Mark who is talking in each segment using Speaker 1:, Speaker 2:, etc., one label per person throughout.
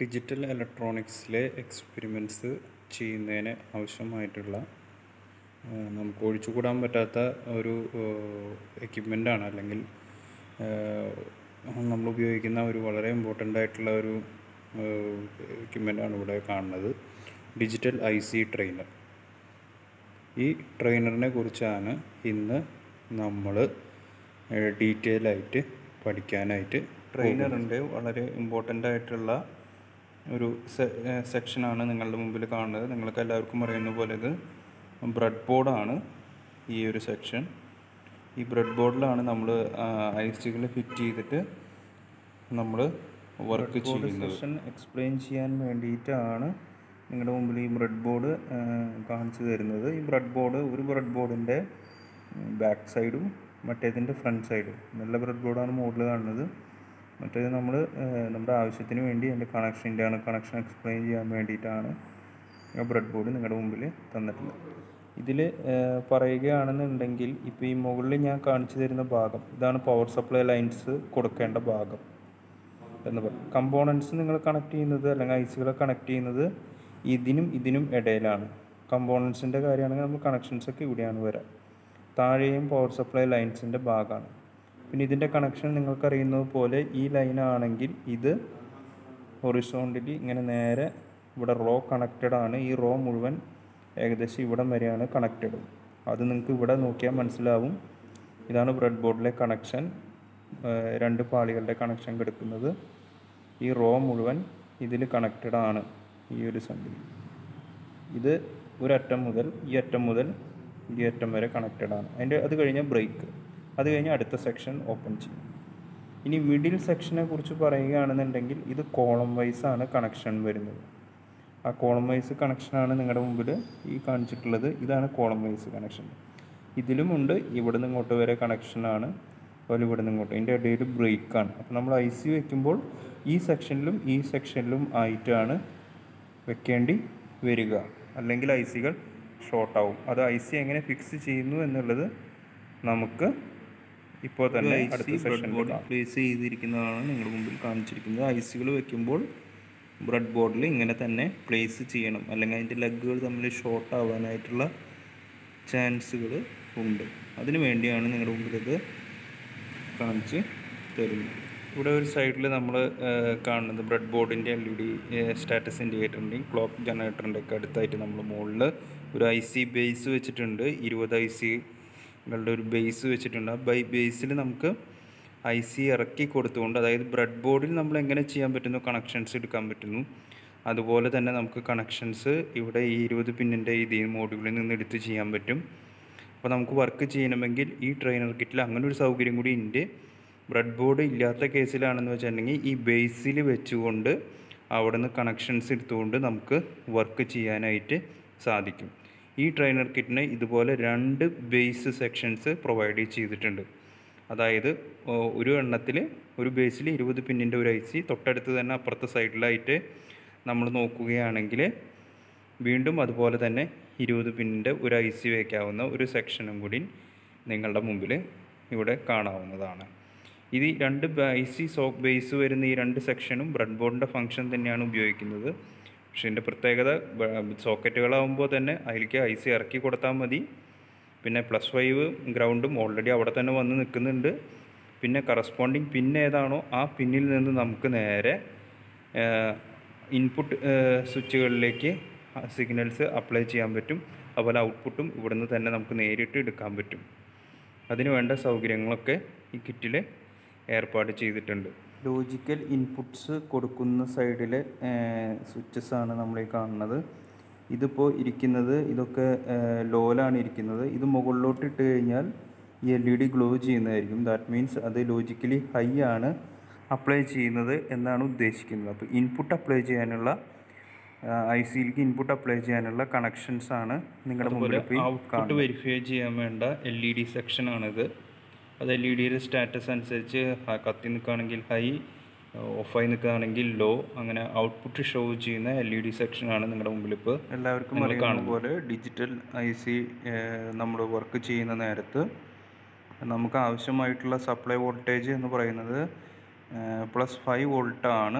Speaker 1: Digital ഇലക്ട്രോണിക്സിലെ experiments ചെയ്യുന്നതിന് ആവശ്യമായിട്ടുള്ള നമുക്ക് ഒഴിച്ചുകൂടാൻ പറ്റാത്ത ഒരു എക്യുപ്മെൻ്റാണ് അല്ലെങ്കിൽ നമ്മൾ ഉപയോഗിക്കുന്ന ഒരു വളരെ ഇമ്പോർട്ടൻ്റ് ആയിട്ടുള്ള ഒരു എക്യുപ്മെൻ്റാണ് ഇവിടെ കാണുന്നത് ഡിജിറ്റൽ ഐ സി ട്രെയിനർ ഈ ട്രെയിനറിനെ കുറിച്ചാണ് ഇന്ന് നമ്മൾ ഡീറ്റെയിൽ ആയിട്ട് പഠിക്കാനായിട്ട് ട്രെയിനറിൻ്റെ വളരെ ഇമ്പോർട്ടൻ്റ് ആയിട്ടുള്ള ഒരു സെക്ഷനാണ് നിങ്ങളുടെ മുമ്പിൽ കാണുന്നത് നിങ്ങൾക്ക് എല്ലാവർക്കും അറിയുന്ന പോലെ ഇത് ബ്രെഡ് ബോർഡാണ് ഈ ഒരു സെക്ഷൻ ഈ ബ്രെഡ് ബോർഡിലാണ് നമ്മൾ ഐസികൾ ഫിറ്റ് ചെയ്തിട്ട് നമ്മൾ വർക്ക് ചെയ്യുന്നത് സെഷൻ എക്സ്പ്ലെയിൻ ചെയ്യാൻ വേണ്ടിയിട്ടാണ് നിങ്ങളുടെ മുമ്പിൽ ഈ ബ്രെഡ് ബോർഡ് കാണിച്ചു തരുന്നത് ഈ ബ്രെഡ് ബോർഡ് ഒരു ബ്രെഡ് ബോർഡിൻ്റെ ബാക്ക് സൈഡും മറ്റേതിൻ്റെ ഫ്രണ്ട് സൈഡും നല്ല ബ്രെഡ് ബോർഡാണ് മോഡൽ കാണുന്നത് മറ്റേത് നമ്മൾ നമ്മുടെ ആവശ്യത്തിന് വേണ്ടി അതിൻ്റെ കണക്ഷൻ്റെ ആണ് കണക്ഷൻ എക്സ്പ്ലെയിൻ ചെയ്യാൻ വേണ്ടിയിട്ടാണ് ആ ബ്രെഡ് ബോർഡ് നിങ്ങളുടെ മുമ്പിൽ തന്നിട്ടുള്ളത് ഇതിൽ പറയുകയാണെന്നുണ്ടെങ്കിൽ ഇപ്പോൾ ഈ മുകളിൽ ഞാൻ കാണിച്ചു തരുന്ന ഭാഗം ഇതാണ് പവർ സപ്ലൈ ലൈൻസ് കൊടുക്കേണ്ട ഭാഗം എന്ന് പറയും കമ്പോണൻസ് നിങ്ങൾ കണക്ട് ചെയ്യുന്നത് അല്ലെങ്കിൽ ഐസികളെ കണക്ട് ചെയ്യുന്നത് ഇതിനും ഇതിനും ഇടയിലാണ് കമ്പോണൻസിൻ്റെ കാര്യമാണെങ്കിൽ നമ്മൾ കണക്ഷൻസ് ഒക്കെ ഇവിടെയാണ് വരാം താഴെയും പവർ സപ്ലൈ ലൈൻസിൻ്റെ ഭാഗമാണ് പിന്നെ ഇതിൻ്റെ കണക്ഷൻ നിങ്ങൾക്കറിയുന്നത് പോലെ ഈ ലൈനാണെങ്കിൽ ഇത് ഹൊറിസോണ്ടലി ഇങ്ങനെ നേരെ ഇവിടെ റോ കണക്റ്റഡ് ആണ് ഈ റോ മുഴുവൻ ഏകദേശം ഇവിടം വരെയാണ് കണക്റ്റഡ് അത് നിങ്ങൾക്ക് ഇവിടെ നോക്കിയാൽ മനസ്സിലാവും ഇതാണ് ബ്രെഡ് ബോർഡിലെ കണക്ഷൻ രണ്ട് പാളികളുടെ കണക്ഷൻ കിടക്കുന്നത് ഈ റോ മുഴുവൻ ഇതിൽ കണക്റ്റഡ് ആണ് ഈ ഒരു സംഗതി ഇത് ഒരറ്റം മുതൽ ഈ അറ്റം മുതൽ ഈ അറ്റം വരെ കണക്റ്റഡ് ആണ് അതിൻ്റെ അത് കഴിഞ്ഞാൽ ബ്രേക്ക് അത് കഴിഞ്ഞ് അടുത്ത സെക്ഷൻ ഓപ്പൺ ചെയ്യും ഇനി മിഡിൽ സെക്ഷനെ കുറിച്ച് പറയുകയാണെന്നുണ്ടെങ്കിൽ ഇത് കോളം വൈസ് ആണ് കണക്ഷൻ വരുന്നത് ആ കോളം വൈസ് കണക്ഷനാണ് നിങ്ങളുടെ മുമ്പിൽ ഈ കാണിച്ചിട്ടുള്ളത് ഇതാണ് കോളം വൈസ് കണക്ഷൻ ഇതിലുമുണ്ട് ഇവിടെ നിന്ന് ഇങ്ങോട്ട് വരെ കണക്ഷനാണ് അതുപോലെ ഇവിടെ നിന്ന് ഇങ്ങോട്ട് ഇതിൻ്റെ ഇടയിൽ ബ്രേക്കാണ് അപ്പോൾ നമ്മൾ ഐ സി വയ്ക്കുമ്പോൾ ഈ സെക്ഷനിലും ഈ സെക്ഷനിലും ആയിട്ടാണ് വെക്കേണ്ടി വരിക അല്ലെങ്കിൽ ഐ സികൾ ഷോർട്ട് ആവും അത് ഐ സി എങ്ങനെ ഫിക്സ് ചെയ്യുന്നു എന്നുള്ളത് നമുക്ക് ഇപ്പോൾ തന്നെ അടുത്ത സെഷനിൽ പ്ലേസ് ചെയ്തിരിക്കുന്നതാണ് നിങ്ങളുടെ മുമ്പിൽ കാണിച്ചിരിക്കുന്നത് ഐ സികൾ വെക്കുമ്പോൾ ബ്രെഡ് ബോർഡിൽ ഇങ്ങനെ തന്നെ പ്ലേസ് ചെയ്യണം അല്ലെങ്കിൽ അതിൻ്റെ ലെഗുകൾ തമ്മിൽ ഷോർട്ട് ആവാനായിട്ടുള്ള ചാൻസുകൾ ഉണ്ട് അതിനു വേണ്ടിയാണ് നിങ്ങളുടെ മുമ്പിൽ ഇത് കാണിച്ച് തരുന്നത് ഇവിടെ ഒരു സൈഡിൽ നമ്മൾ കാണുന്നത് ബ്രെഡ് ബോർഡിൻ്റെ എൽ ഇ ഡി സ്റ്റാറ്റസ് ഇൻഡിക്കേറ്ററിൻ്റെയും ക്ലോക്ക് ജനറേറ്ററിൻ്റെ ഒക്കെ അടുത്തായിട്ട് നമ്മൾ മുകളിൽ ഒരു ഐ സി ബേസ് വെച്ചിട്ടുണ്ട് ഇരുപത് ഐ സികളുടെ ഒരു ബേസ് വെച്ചിട്ടുണ്ട് ആ ബൈ ബേസിൽ നമുക്ക് ഐ സി ഇറക്കി കൊടുത്തുകൊണ്ട് അതായത് ബ്രെഡ് ബോർഡിൽ നമ്മൾ എങ്ങനെ ചെയ്യാൻ പറ്റുന്നു കണക്ഷൻസ് എടുക്കാൻ പറ്റുന്നു അതുപോലെ തന്നെ നമുക്ക് കണക്ഷൻസ് ഇവിടെ ഈ ഇരുപത് പിന്നിൻ്റെ ഈ മോഡുകളിൽ നിന്ന് എടുത്ത് ചെയ്യാൻ പറ്റും അപ്പോൾ നമുക്ക് വർക്ക് ചെയ്യണമെങ്കിൽ ഈ ട്രെയിനർ കിറ്റിൽ അങ്ങനെ ഒരു സൗകര്യം കൂടി ഉണ്ട് ബ്രെഡ് ബോർഡ് ഇല്ലാത്ത കേസിലാണെന്ന് വെച്ചിട്ടുണ്ടെങ്കിൽ ഈ ബേസിൽ വെച്ചുകൊണ്ട് അവിടെ നിന്ന് കണക്ഷൻസ് എടുത്തുകൊണ്ട് നമുക്ക് വർക്ക് ചെയ്യാനായിട്ട് സാധിക്കും ഈ ട്രെയിനർ കിറ്റിന് ഇതുപോലെ രണ്ട് ബേസ് സെക്ഷൻസ് പ്രൊവൈഡ് ചെയ്തിട്ടുണ്ട് അതായത് ഒരു എണ്ണത്തിൽ ഒരു ബേസിൽ ഇരുപത് പിന്നിൻ്റെ ഒരു ഐ സി തൊട്ടടുത്ത് തന്നെ അപ്പുറത്തെ സൈഡിലായിട്ട് നമ്മൾ നോക്കുകയാണെങ്കിൽ വീണ്ടും അതുപോലെ തന്നെ ഇരുപത് പിന്നിൻ്റെ ഒരു ഐ സി വയ്ക്കാവുന്ന ഒരു സെക്ഷനും കൂടി നിങ്ങളുടെ മുമ്പിൽ ഇവിടെ കാണാവുന്നതാണ് ഇത് രണ്ട് ഐ സി സോ ബേസ് വരുന്ന ഈ രണ്ട് സെക്ഷനും ബ്രെഡ് ബോർഡിൻ്റെ ഫംഗ്ഷൻ തന്നെയാണ് ഉപയോഗിക്കുന്നത് പക്ഷേ ഇതിൻ്റെ പ്രത്യേകത സോക്കറ്റുകളാകുമ്പോൾ തന്നെ അതിലേക്ക് ഐ സി ഇറക്കി കൊടുത്താൽ മതി പിന്നെ പ്ലസ് ഫൈവ് ഗ്രൗണ്ടും ഓൾറെഡി അവിടെ തന്നെ വന്ന് നിൽക്കുന്നുണ്ട് പിന്നെ കറസ്പോണ്ടിങ് പിൻ ഏതാണോ ആ പിന്നിൽ നിന്ന് നമുക്ക് നേരെ ഇൻപുട്ട് സ്വിച്ചുകളിലേക്ക് സിഗ്നൽസ് അപ്ലൈ ചെയ്യാൻ പറ്റും അതുപോലെ ഔട്ട്പുട്ടും ഇവിടുന്ന് തന്നെ നമുക്ക് നേരിട്ട് എടുക്കാൻ പറ്റും അതിന് വേണ്ട സൗകര്യങ്ങളൊക്കെ ഈ കിറ്റിൽ ഏർപ്പാട് ചെയ്തിട്ടുണ്ട് ലോജിക്കൽ ഇൻപുട്സ് കൊടുക്കുന്ന സൈഡിലെ സ്വിച്ചസ് ആണ് നമ്മൾ ഈ കാണുന്നത് ഇതിപ്പോൾ ഇരിക്കുന്നത് ഇതൊക്കെ ലോലാണ് ഇരിക്കുന്നത് ഇത് മുകളിലോട്ട് ഇട്ട് കഴിഞ്ഞാൽ ഈ എൽ ഇ ഡി ഗ്ലോ ചെയ്യുന്നതായിരിക്കും ദാറ്റ് മീൻസ് അത് ലോജിക്കലി ഹൈ ആണ് അപ്ലൈ ചെയ്യുന്നത് എന്നാണ് ഉദ്ദേശിക്കുന്നത് അപ്പോൾ ഇൻപുട്ട് അപ്ലൈ ചെയ്യാനുള്ള ഐ സിയിലേക്ക് ഇൻപുട്ട് അപ്ലൈ ചെയ്യാനുള്ള കണക്ഷൻസ് ആണ് നിങ്ങളുടെ മുമ്പിൽ ഔട്ട്പുട്ട് വെരിഫൈ ചെയ്യാൻ വേണ്ട എൽ ഇ ഡി സെക്ഷനാണിത് അത് എൽ ഇ ഡിയുടെ സ്റ്റാറ്റസ് അനുസരിച്ച് കത്തി നിൽക്കുകയാണെങ്കിൽ ഹൈ ഓഫായി നിൽക്കുകയാണെങ്കിൽ ലോ അങ്ങനെ ഔട്ട്പുട്ട് ഷോ ചെയ്യുന്ന എൽ ഇ ഡി സെക്ഷനാണ് നിങ്ങളുടെ മുമ്പിൽ ഇപ്പോൾ എല്ലാവർക്കും അറിയുന്ന പോലെ ഡിജിറ്റൽ ഐ സി നമ്മൾ വർക്ക് ചെയ്യുന്ന നേരത്ത് നമുക്ക് ആവശ്യമായിട്ടുള്ള സപ്ലൈ വോൾട്ടേജ് എന്ന് പറയുന്നത് പ്ലസ് ഫൈവ് വോൾട്ടാണ്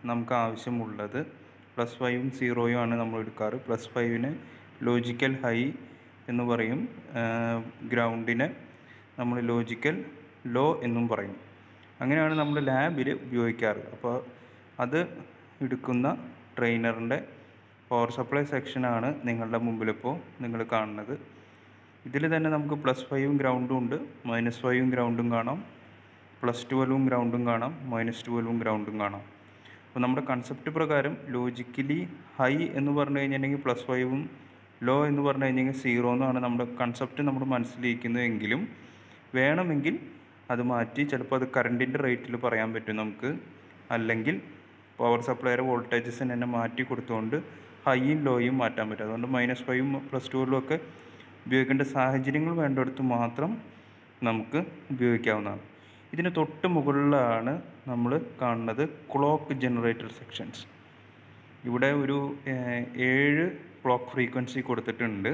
Speaker 1: നമുക്ക് ആവശ്യമുള്ളത് പ്ലസ് ഫൈവും സീറോയും ആണ് നമ്മൾ എടുക്കാറ് പ്ലസ് ഫൈവിന് ലോജിക്കൽ ഹൈ എന്ന് പറയും ഗ്രൗണ്ടിനെ നമ്മൾ ലോജിക്കൽ ലോ എന്നും പറയും അങ്ങനെയാണ് നമ്മൾ ലാബിൽ ഉപയോഗിക്കാറ് അപ്പോൾ അത് എടുക്കുന്ന ട്രെയിനറിൻ്റെ പവർ സപ്ലൈ സെക്ഷനാണ് നിങ്ങളുടെ മുമ്പിലിപ്പോൾ നിങ്ങൾ കാണുന്നത് ഇതിൽ തന്നെ നമുക്ക് പ്ലസ് ഫൈവും ഗ്രൗണ്ടും ഉണ്ട് മൈനസ് ഫൈവും ഗ്രൗണ്ടും കാണാം പ്ലസ് ട്വൽവും ഗ്രൗണ്ടും കാണാം മൈനസ് ട്വൽവും ഗ്രൗണ്ടും കാണാം അപ്പോൾ നമ്മുടെ കൺസെപ്റ്റ് പ്രകാരം ലോജിക്കലി ഹൈ എന്ന് പറഞ്ഞു കഴിഞ്ഞിട്ടുണ്ടെങ്കിൽ പ്ലസ് ഫൈവും ലോ എന്ന് പറഞ്ഞു കഴിഞ്ഞെങ്കിൽ സീറോ എന്നാണ് നമ്മുടെ കൺസെപ്റ്റ് നമ്മൾ മനസ്സിലിരിക്കുന്നത് എങ്കിലും വേണമെങ്കിൽ അത് മാറ്റി ചിലപ്പോൾ അത് കറണ്ടിൻ്റെ റേറ്റിൽ പറയാൻ പറ്റും നമുക്ക് അല്ലെങ്കിൽ പവർ സപ്ലൈയുടെ വോൾട്ടേജസിന് തന്നെ മാറ്റി കൊടുത്തുകൊണ്ട് ഹൈയും ലോയും മാറ്റാൻ പറ്റും അതുകൊണ്ട് മൈനസ് ഫൈവും പ്ലസ് ടുവിലും ഒക്കെ ഉപയോഗിക്കേണ്ട സാഹചര്യങ്ങൾ വേണ്ടിടത്ത് മാത്രം നമുക്ക് ഉപയോഗിക്കാവുന്നതാണ് ഇതിന് തൊട്ട് മുകളിലാണ് നമ്മൾ കാണുന്നത് ക്ലോക്ക് ജനറേറ്റർ സെക്ഷൻസ് ഇവിടെ ഒരു ഏഹ്, ഏഴ് ക്ലോക്ക് ഫ്രീക്വൻസി കൊടുത്തിട്ടുണ്ട്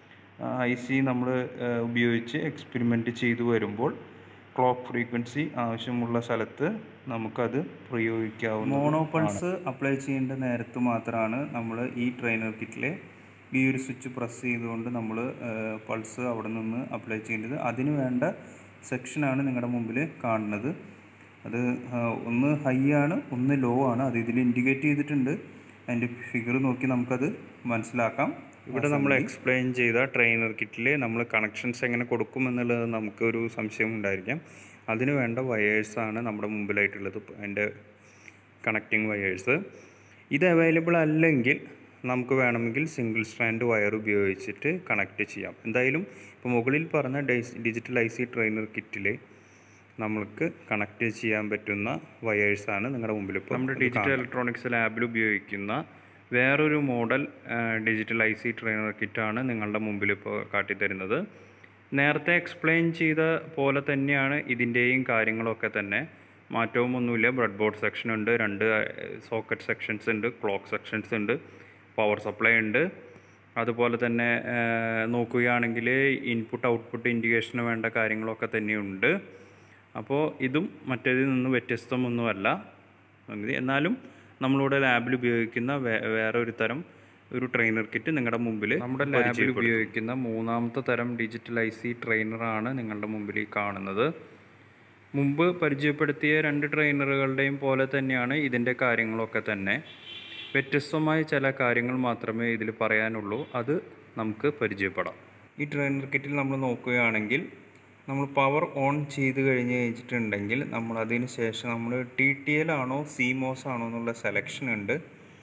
Speaker 1: ഐ സി നമ്മൾ ഉപയോഗിച്ച് എക്സ്പെരിമെൻറ്റ് ചെയ്തു വരുമ്പോൾ ക്ലോക്ക് ഫ്രീക്വൻസി ആവശ്യമുള്ള സ്ഥലത്ത് നമുക്കത് പ്രയോഗിക്കാവുന്ന മോണോ പൾസ് അപ്ലൈ ചെയ്യേണ്ട നേരത്ത് മാത്രമാണ് നമ്മൾ ഈ ട്രെയിനർ കിറ്റിലെ ഈ ഒരു സ്വിച്ച് പ്രസ് ചെയ്തുകൊണ്ട് നമ്മൾ പൾസ് അവിടെ നിന്ന് അപ്ലൈ ചെയ്യേണ്ടത് അതിന് വേണ്ട സെക്ഷനാണ് നിങ്ങളുടെ മുമ്പിൽ കാണുന്നത് അത് ആ, ഒന്ന് ഹൈ ആണ് ഒന്ന് ലോ ആണ് അത് ഇതിൽ ഇൻഡിക്കേറ്റ് ചെയ്തിട്ടുണ്ട് അതിൻ്റെ ഫിഗർ നോക്കി നമുക്കത് മനസ്സിലാക്കാം ഇവിടെ നമ്മൾ എക്സ്പ്ലെയിൻ ചെയ്ത ട്രെയിനർ കിറ്റിൽ നമ്മൾ കണക്ഷൻസ് എങ്ങനെ കൊടുക്കും എന്നുള്ളത് നമുക്കൊരു സംശയം ഉണ്ടായിരിക്കാം അതിന് വേണ്ട വയേഴ്സാണ് നമ്മുടെ മുമ്പിലായിട്ടുള്ളത് അതിൻ്റെ കണക്റ്റിംഗ് വയേഴ്സ് ഇത് അവൈലബിൾ അല്ലെങ്കിൽ നമുക്ക് വേണമെങ്കിൽ സിംഗിൾ സ്ട്രാൻഡ് വയർ ഉപയോഗിച്ചിട്ട് കണക്ട് ചെയ്യാം എന്തായാലും ഇപ്പോൾ മുകളിൽ പറഞ്ഞ ഡിജിറ്റൽ ഐ സി ട്രെയിനർ കിറ്റിൽ നമ്മൾക്ക് കണക്ട് ചെയ്യാൻ പറ്റുന്ന വയേഴ്സാണ് നിങ്ങളുടെ മുമ്പിൽ ഇപ്പോൾ നമ്മുടെ ഡിജിറ്റൽ ഇലക്ട്രോണിക്സ് ലാബിൽ ഉപയോഗിക്കുന്ന വേറൊരു model digital I C trainer കിറ്റാണ് നിങ്ങളുടെ മുമ്പിൽ ഇപ്പോൾ കാട്ടിത്തരുന്നത് നേരത്തെ എക്സ്പ്ലെയിൻ ചെയ്ത പോലെ തന്നെയാണ് ഇതിൻ്റെയും കാര്യങ്ങളൊക്കെ തന്നെ മാറ്റവും ഒന്നുമില്ല ബ്രെഡ് ബോർഡ് സെക്ഷൻ ഉണ്ട് രണ്ട് സോക്കറ്റ് സെക്ഷൻസ് ഉണ്ട് ക്ലോക്ക് സെക്ഷൻസ് ഉണ്ട് പവർ സപ്ലൈ ഉണ്ട് അതുപോലെ തന്നെ ആ, നോക്കുകയാണെങ്കിൽ ഇൻപുട്ട് ഔട്ട്പുട്ട് ഇൻഡിക്കേഷന് വേണ്ട കാര്യങ്ങളൊക്കെ തന്നെയുണ്ട് അപ്പോൾ ഇതും മറ്റേതിൽ നിന്ന് വ്യത്യസ്തമൊന്നുമല്ല സംഗതി. എന്നാലും നമ്മളിവിടെ ലാബിൽ ഉപയോഗിക്കുന്ന വേ- വേറെ ഒരു തരം ഒരു ട്രെയിനർ കിറ്റ് നിങ്ങളുടെ മുമ്പിൽ നമ്മുടെ ലാബിൽ ഉപയോഗിക്കുന്ന മൂന്നാമത്തെ തരം ഡിജിറ്റൽ ഐ സി ട്രെയിനറാണ് നിങ്ങളുടെ മുമ്പിൽ ഈ കാണുന്നത് മുമ്പ് പരിചയപ്പെടുത്തിയ രണ്ട് ട്രെയിനറുകളുടെയും പോലെ തന്നെയാണ് ഇതിൻ്റെ കാര്യങ്ങളൊക്കെ തന്നെ വ്യത്യസ്തമായ ചില കാര്യങ്ങൾ മാത്രമേ ഇതിൽ പറയാനുള്ളൂ അത് നമുക്ക് പരിചയപ്പെടാം ഈ ട്രെയിനർ കിറ്റിൽ നമ്മൾ നോക്കുകയാണെങ്കിൽ നമ്മൾ പവർ ഓൺ ചെയ്ത് കഴിഞ്ഞ് കഴിഞ്ഞിട്ടുണ്ടെങ്കിൽ നമ്മൾ അതിന് ശേഷം നമ്മൾ ടി ടി എൽ ആണോ സിമോസ് ആണോ എന്നുള്ള സെലക്ഷൻ ഉണ്ട്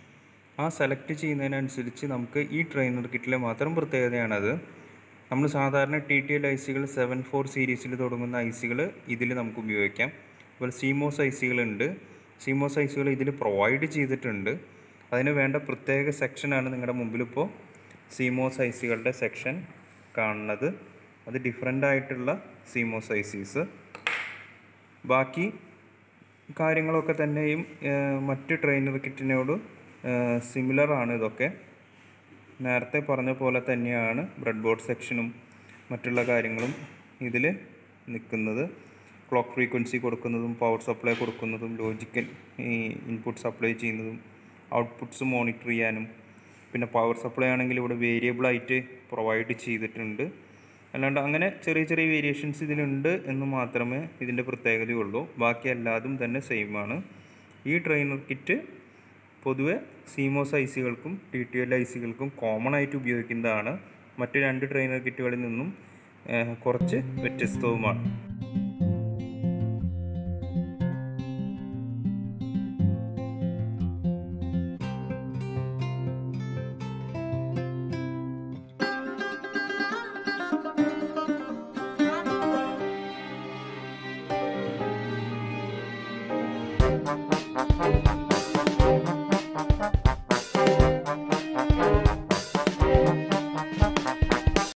Speaker 1: ആ സെലക്ട് ചെയ്യുന്നതിനനുസരിച്ച് നമുക്ക് ഈ ട്രെയിനർ കിറ്റിലെ മാത്രം പ്രത്യേകതയാണത് നമ്മൾ സാധാരണ ടി ടി എൽ ഐ സികൾ സെവൻ ഫോർ സീരീസിൽ തുടങ്ങുന്ന ഐ സികൾ ഇതിൽ നമുക്ക് ഉപയോഗിക്കാം അതുപോലെ സിമോസ് ഐ സികളുണ്ട് സിമോസ് ഐ സികൾ ഇതിൽ പ്രൊവൈഡ് ചെയ്തിട്ടുണ്ട് അതിന് വേണ്ട പ്രത്യേക സെക്ഷനാണ് നിങ്ങളുടെ മുമ്പിലിപ്പോൾ സിമോസ് ഐ സികളുടെ സെക്ഷൻ കാണുന്നത് അത് ഡിഫറെൻ്റ് ആയിട്ടുള്ള സിമോസ് ഐ സീസ് ബാക്കി കാര്യങ്ങളൊക്കെ തന്നെയും ഏഹ്, മറ്റ് ട്രെയിനർ കിറ്റിനോട് സിമിലർ ആണ് ഇതൊക്കെ നേരത്തെ പറഞ്ഞ പോലെ തന്നെയാണ് ബ്രെഡ് ബോർഡ് സെക്ഷനും മറ്റുള്ള കാര്യങ്ങളും ഇതിൽ നിൽക്കുന്നത് ക്ലോക്ക് ഫ്രീക്വൻസി കൊടുക്കുന്നതും പവർ സപ്ലൈ കൊടുക്കുന്നതും ലോജിക്കൽ ഈ ഇൻപുട്ട് സപ്ലൈ ചെയ്യുന്നതും ഔട്ട്പുട്ട്സ് മോണിറ്റർ ചെയ്യാനും പിന്നെ പവർ സപ്ലൈ ആണെങ്കിൽ ഇവിടെ വേരിയബിൾ ആയിട്ട് പ്രൊവൈഡ് ചെയ്തിട്ടുണ്ട് അല്ലാണ്ട് അങ്ങനെ ചെറിയ ചെറിയ വേരിയേഷൻസ് ഇതിലുണ്ട് എന്ന് മാത്രമേ ഇതിൻ്റെ പ്രത്യേകതയുള്ളൂ ബാക്കി എല്ലാതും തന്നെ സെയിം ആണ് ഈ ട്രെയിനർ കിറ്റ് പൊതുവെ സീമോസ് ഐ സികൾക്കും ടി ടി എൽ ഐ സികൾക്കും കോമൺ ആയിട്ട് ഉപയോഗിക്കുന്നതാണ് മറ്റ് രണ്ട് ട്രെയിനർ കിറ്റുകളിൽ നിന്നും ഏഹ്, കുറച്ച് വ്യത്യസ്തവുമാണ്